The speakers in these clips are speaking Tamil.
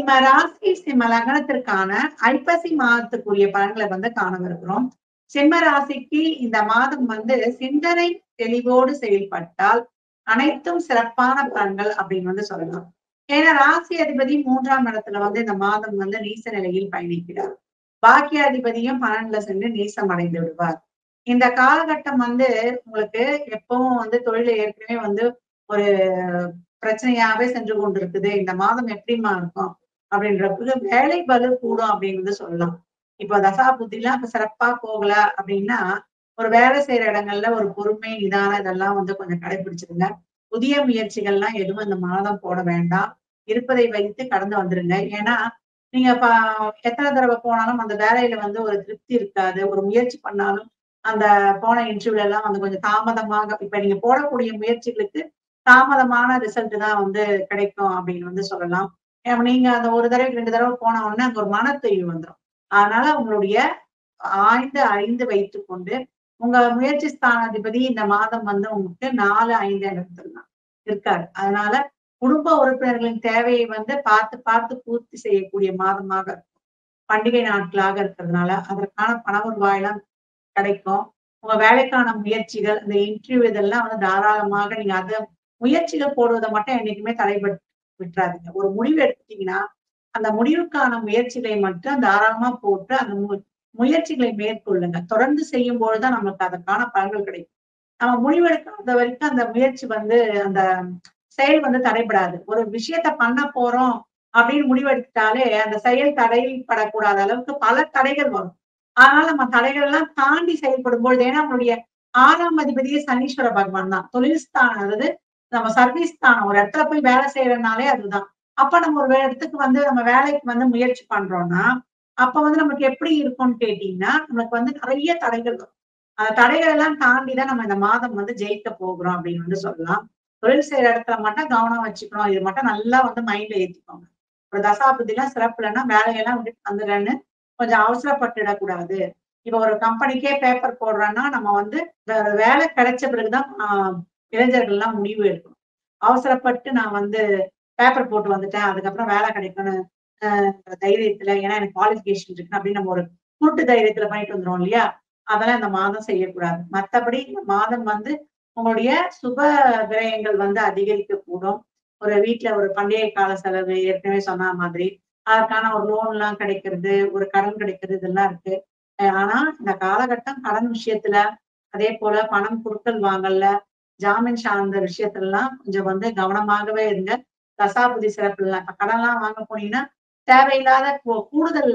சிம்ம ராசி சிம்ம லக்னத்திற்கான ஐப்பசி மாதத்துக்குரிய பலன்களை வந்து காணவிருக்கிறோம் சிம்ம ராசிக்கு இந்த மாதம் வந்து சிந்தனை தெளிவோடு செயல்பட்டால் அனைத்தும் சிறப்பான பலன்கள் அப்படின்னு வந்து சொல்லலாம் ஏன்னா ராசி அதிபதி மூன்றாம் இடத்துல வந்து இந்த மாதம் வந்து நீச நிலையில் பயணிக்கிறார் பாக்கியாதிபதியும் பன்னெண்டுல சென்று நீசம் அடைந்து விடுவார் இந்த காலகட்டம் வந்து உங்களுக்கு எப்பவும் வந்து தொழில ஏற்கனவே வந்து ஒரு பிரச்சனையாவே சென்று கொண்டிருக்குது இந்த மாதம் எப்படிமா இருக்கும் அப்படின்றப்ப வேலை பலு கூடும் அப்படின்னு வந்து சொல்லலாம் இப்போ தசா புத்திலாம் இப்ப சிறப்பா போகல அப்படின்னா ஒரு வேலை செய்யற இடங்கள்ல ஒரு பொறுமை நிதானம் இதெல்லாம் வந்து கொஞ்சம் கடைபிடிச்சிருங்க புதிய முயற்சிகள்லாம் எதுவும் இந்த மாதம் போட வேண்டாம் இருப்பதை வைத்து கடந்து வந்துருங்க ஏன்னா நீங்க ப எத்தனை தடவை போனாலும் அந்த வேலையில வந்து ஒரு திருப்தி இருக்காது ஒரு முயற்சி பண்ணாலும் அந்த போன இன்டர்வியூல எல்லாம் வந்து கொஞ்சம் தாமதமாக இப்ப நீங்க போடக்கூடிய முயற்சிகளுக்கு தாமதமான ரிசல்ட் தான் வந்து கிடைக்கும் அப்படின்னு வந்து சொல்லலாம் நீங்க அந்த ஒரு தடவை ரெண்டு தடவை போன உடனே அங்க ஒரு மனத்தொய்வு வந்துடும் அதனால உங்களுடைய ஆய்ந்து அறிந்து வைத்து கொண்டு உங்க முயற்சி ஸ்தானாதிபதி இந்த மாதம் வந்து உங்களுக்கு நாலு ஐந்து இடத்துல தான் இருக்காரு அதனால குடும்ப உறுப்பினர்களின் தேவையை வந்து பார்த்து பார்த்து பூர்த்தி செய்யக்கூடிய மாதமாக இருக்கும் பண்டிகை நாட்களாக இருக்கிறதுனால அதற்கான பண வருவாயெல்லாம் கிடைக்கும் உங்க வேலைக்கான முயற்சிகள் இந்த இன்டர்வியூ இதெல்லாம் வந்து தாராளமாக நீங்க அதை முயற்சிகள் போடுவதை மட்டும் என்னைக்குமே தடைபட்டு விட்டுறாதீங்க ஒரு முடிவு எடுத்துட்டீங்கன்னா அந்த முடிவுக்கான முயற்சிகளை மட்டும் தாராளமா போட்டு அந்த மு முயற்சிகளை மேற்கொள்ளுங்க தொடர்ந்து செய்யும் பொழுதுதான் நம்மளுக்கு அதற்கான பலன்கள் கிடைக்கும் நம்ம முடிவெடுக்காத வரைக்கும் அந்த முயற்சி வந்து அந்த செயல் வந்து தடைபடாது ஒரு விஷயத்த பண்ண போறோம் அப்படின்னு முடிவெடுத்தாலே அந்த செயல் தடைப்படக்கூடாத அளவுக்கு பல தடைகள் வரும் அதனால நம்ம தடைகள் எல்லாம் தாண்டி செயல்படும் பொழுது ஏன்னா நம்மளுடைய ஆறாம் அதிபதியே சனீஸ்வர பகவான் தான் தொழில் ஸ்தானம் அதாவது நம்ம சர்வீஸ் ஸ்தானம் ஒரு இடத்துல போய் வேலை செய்யறதுனாலே அதுதான் அப்ப நம்ம ஒரு இடத்துக்கு வந்து நம்ம வேலைக்கு வந்து முயற்சி பண்றோம்னா அப்ப வந்து நமக்கு எப்படி இருக்கும்னு கேட்டீங்கன்னா நமக்கு வந்து நிறைய தடைகள் வரும் அந்த தடைகள் எல்லாம் தாண்டி தான் நம்ம இந்த மாதம் வந்து ஜெயிக்க போகிறோம் அப்படின்னு வந்து சொல்லலாம் தொழில் செய்யற இடத்துல மட்டும் கவனம் வச்சுக்கணும் இது மட்டும் நல்லா வந்து மைண்ட்ல ஏத்திக்கோங்க ஒரு தசாபதி எல்லாம் சிறப்பு இல்லைன்னா வேலையெல்லாம் விட்டு வந்துடுறேன்னு கொஞ்சம் அவசரப்பட்டுடக்கூடாது இப்ப ஒரு கம்பெனிக்கே பேப்பர் போடுறோன்னா நம்ம வந்து வேற வேலை கிடைச்ச பிறகுதான் இளைஞர்கள் எல்லாம் முடிவு எடுக்கணும் அவசரப்பட்டு நான் வந்து பேப்பர் போட்டு வந்துட்டேன் அதுக்கப்புறம் வேலை கிடைக்கும்னு தைரியத்துல ஏன்னா எனக்கு குவாலிபிகேஷன் இருக்கு அப்படின்னு நம்ம ஒரு கூட்டு தைரியத்துல பண்ணிட்டு வந்துடும் இல்லையா அதெல்லாம் இந்த மாதம் செய்யக்கூடாது மற்றபடி இந்த மாதம் வந்து உங்களுடைய சுப விரயங்கள் வந்து அதிகரிக்க கூடும் ஒரு வீட்டுல ஒரு பண்டிகை கால செலவு ஏற்கனவே சொன்ன மாதிரி அதற்கான ஒரு லோன் எல்லாம் கிடைக்கிறது ஒரு கடன் கிடைக்கிறது இதெல்லாம் இருக்கு ஆனா இந்த காலகட்டம் கடன் விஷயத்துல அதே போல பணம் கொடுக்கல் வாங்கல்ல ஜாமீன் சார்ந்த விஷயத்துல எல்லாம் கொஞ்சம் வந்து கவனமாகவே இருங்க தசாபுதி சிறப்பு இல்லை கடன் எல்லாம் வாங்க போனீங்கன்னா தேவையில்லாத கூடுதல்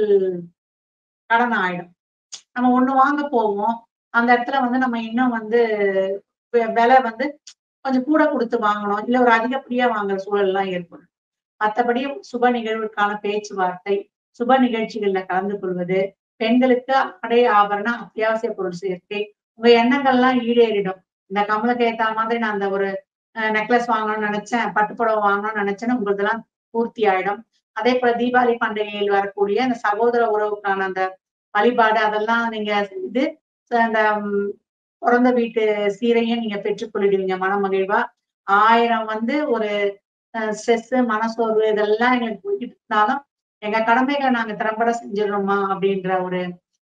கடன் ஆயிடும் நம்ம ஒண்ணு வாங்க போவோம் அந்த இடத்துல வந்து நம்ம இன்னும் வந்து விலை வந்து கொஞ்சம் கூட கொடுத்து வாங்கணும் இல்ல ஒரு அதிகப்படியா வாங்குற சூழல் எல்லாம் ஏற்படும் மற்றபடி சுப நிகழ்வுக்கான பேச்சுவார்த்தை சுப நிகழ்ச்சிகள்ல கலந்து கொள்வது பெண்களுக்கு ஆடை ஆபரணம் அத்தியாவசிய பொருள் சேர்க்கை உங்க எண்ணங்கள்லாம் ஈடேறிடும் இந்த கமலுக்கு ஏத்த மாதிரி நான் அந்த ஒரு நெக்லஸ் வாங்கணும்னு நினைச்சேன் பட்டுப்புடவை வாங்கணும்னு நினைச்சேன்னு உங்களுதெல்லாம் பூர்த்தி ஆயிடும் அதே போல தீபாவளி பண்டிகையில் வரக்கூடிய அந்த சகோதர உறவுக்கான அந்த வழிபாடு அதெல்லாம் நீங்க செய்து அந்த பிறந்த வீட்டு சீரையும் நீங்க பெற்றுக்கொள்ளிடுவீங்க மன மகிழ்வா ஆயிரம் வந்து ஒரு ஸ்ட்ரெஸ் மனசோர்வு இதெல்லாம் எங்களுக்கு போய்கிட்டு இருந்தாலும் எங்க கடமைகளை நாங்க திறம்பட செஞ்சிடறோமா அப்படின்ற ஒரு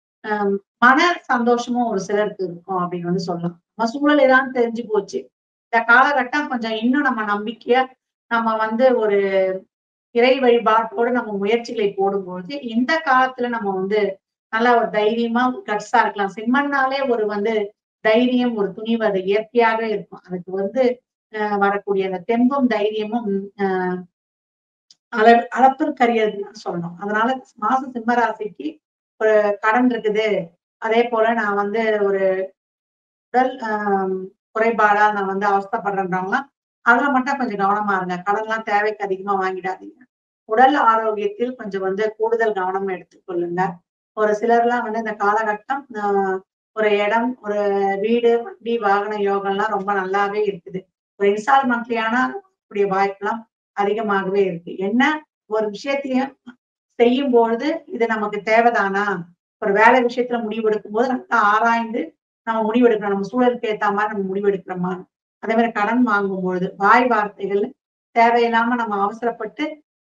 மன சந்தோஷமும் ஒரு சிலருக்கு இருக்கும் அப்படின்னு வந்து சொல்லலாம் நம்ம சூழல் ஏதாவது தெரிஞ்சு போச்சு இந்த காலகட்டம் கொஞ்சம் இன்னும் நம்ம நம்பிக்கையா நம்ம வந்து ஒரு இறை வழிபாட்டோடு நம்ம முயற்சிகளை போடும்போது இந்த காலத்துல நம்ம வந்து நல்லா ஒரு தைரியமா கட்ஸா இருக்கலாம் செம்மண்ணாலே ஒரு வந்து தைரியம் ஒரு துணிவு அது இயற்கையாக இருக்கும் அதுக்கு வந்து வரக்கூடிய அந்த தெம்பும் தைரியமும் ஆஹ் அள அளப்பிற்கரியதுன்னு சொல்லணும் அதனால மாச சிம்மராசிக்கு ஒரு கடன் இருக்குது அதே போல நான் வந்து ஒரு உடல் ஆஹ் குறைபாடா நான் வந்து அவஸ்தப்படுறேன்றவங்களாம் அதுல மட்டும் கொஞ்சம் கவனமா இருங்க கடன்லாம் தேவைக்கு அதிகமா வாங்கிடாதீங்க உடல் ஆரோக்கியத்தில் கொஞ்சம் வந்து கூடுதல் கவனம் எடுத்துக்கொள்ளுங்க ஒரு சிலர்லாம் வந்து இந்த காலகட்டம் ஒரு இடம் ஒரு வீடு வண்டி வாகன யோகம்லாம் ரொம்ப நல்லாவே இருக்குது ஒரு இன்ஸ்டால்மெண்ட்லியான கூடிய வாய்ப்புலாம் அதிகமாகவே இருக்கு என்ன ஒரு விஷயத்தையும் செய்யும் பொழுது இது நமக்கு தேவைதானா ஒரு வேலை விஷயத்துல முடிவெடுக்கும் போது நல்லா ஆராய்ந்து நம்ம முடிவெடுக்கணும் நம்ம சூழலுக்கு ஏத்த மாதிரி நம்ம முடிவெடுக்கிறோமா அதே மாதிரி கடன் வாங்கும் பொழுது வாய் வார்த்தைகள் தேவையில்லாம நம்ம அவசரப்பட்டு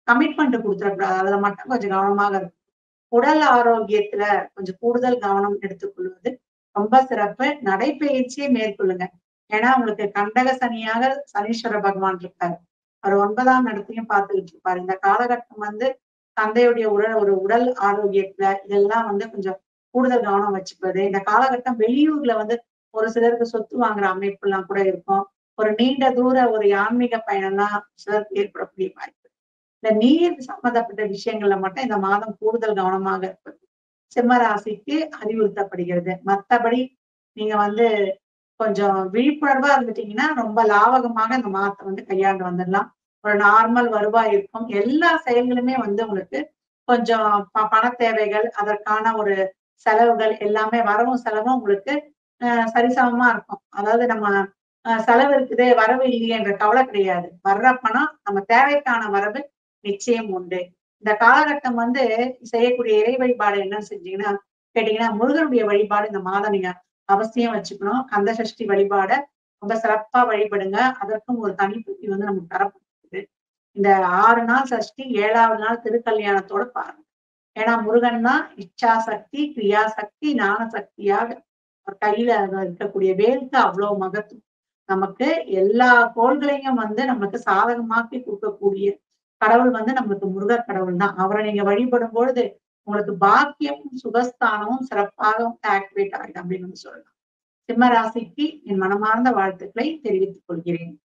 கமிட்மெண்ட் கொடுத்துடக்கூடாது அதுல மட்டும் கொஞ்சம் கவனமாக இருக்கும் உடல் ஆரோக்கியத்துல கொஞ்சம் கூடுதல் கவனம் எடுத்துக்கொள்வது ரொம்ப சிறப்பு நடைப்பயிற்சியை மேற்கொள்ளுங்க ஏன்னா உங்களுக்கு கண்டக சனியாக சனீஸ்வர பகவான் இருக்காரு அவர் ஒன்பதாம் இடத்தையும் பார்த்துக்கிட்டு இருப்பாரு இந்த காலகட்டம் வந்து தந்தையுடைய உடல் ஒரு உடல் ஆரோக்கியத்துல இதெல்லாம் வந்து கொஞ்சம் கூடுதல் கவனம் வச்சுக்கிறது இந்த காலகட்டம் வெளியூர்ல வந்து ஒரு சிலருக்கு சொத்து வாங்குற அமைப்பு எல்லாம் கூட இருக்கும் ஒரு நீண்ட தூர ஒரு ஆன்மீக பயணம்லாம் சிலருக்கு ஏற்படக்கூடிய வாய்ப்பு இந்த நீர் சம்பந்தப்பட்ட விஷயங்கள்ல மட்டும் இந்த மாதம் கூடுதல் கவனமாக இருப்பது சிம்ம ராசிக்கு அறிவுறுத்தப்படுகிறது மத்தபடி நீங்க வந்து கொஞ்சம் விழிப்புணர்வா இருந்துட்டீங்கன்னா ரொம்ப லாவகமாக இந்த மாதத்தை வந்து கையாண்டு வந்துடலாம் ஒரு நார்மல் வருவாய் இருக்கும் எல்லா செயல்களுமே வந்து உங்களுக்கு கொஞ்சம் ப- பண தேவைகள் அதற்கான ஒரு செலவுகள் எல்லாமே வரவும் செலவும் உங்களுக்கு அஹ் சரிசமமா இருக்கும் அதாவது நம்ம அஹ் செலவு இருக்குது வரவு இல்லையே என்ற கவலை கிடையாது வர்ற பணம் நம்ம தேவைக்கான வரவு நிச்சயம் உண்டு இந்த காலகட்டம் வந்து செய்யக்கூடிய இறை வழிபாடு என்னன்னு செஞ்சீங்கன்னா கேட்டீங்கன்னா முருகனுடைய வழிபாடு இந்த மாதம் நீங்க அவசியம் வச்சுக்கணும் கந்த சஷ்டி வழிபாட ரொம்ப சிறப்பா வழிபடுங்க அதற்கும் ஒரு தனிப்புத்தி வந்து நமக்கு தரப்பட்டிருக்குது இந்த ஆறு நாள் சஷ்டி ஏழாவது நாள் திருக்கல்யாணத்தோட பாருங்க ஏன்னா முருகன் தான் இச்சா சக்தி கிரியா சக்தி ஞான சக்தியாக அவர் கையில இருக்கக்கூடிய வேலுக்கு அவ்வளவு மகத்துவம் நமக்கு எல்லா கோள்களையும் வந்து நமக்கு சாதகமாக்கி கொடுக்கக்கூடிய கடவுள் வந்து நம்மளுக்கு முருகர் கடவுள் தான் அவரை நீங்க வழிபடும் பொழுது உங்களுக்கு பாக்கியமும் சுகஸ்தானமும் சிறப்பாக ஆக்டிவேட் ஆகிடும் அப்படின்னு வந்து சொல்லலாம் சிம்ம ராசிக்கு என் மனமார்ந்த வாழ்த்துக்களை தெரிவித்துக் கொள்கிறேன்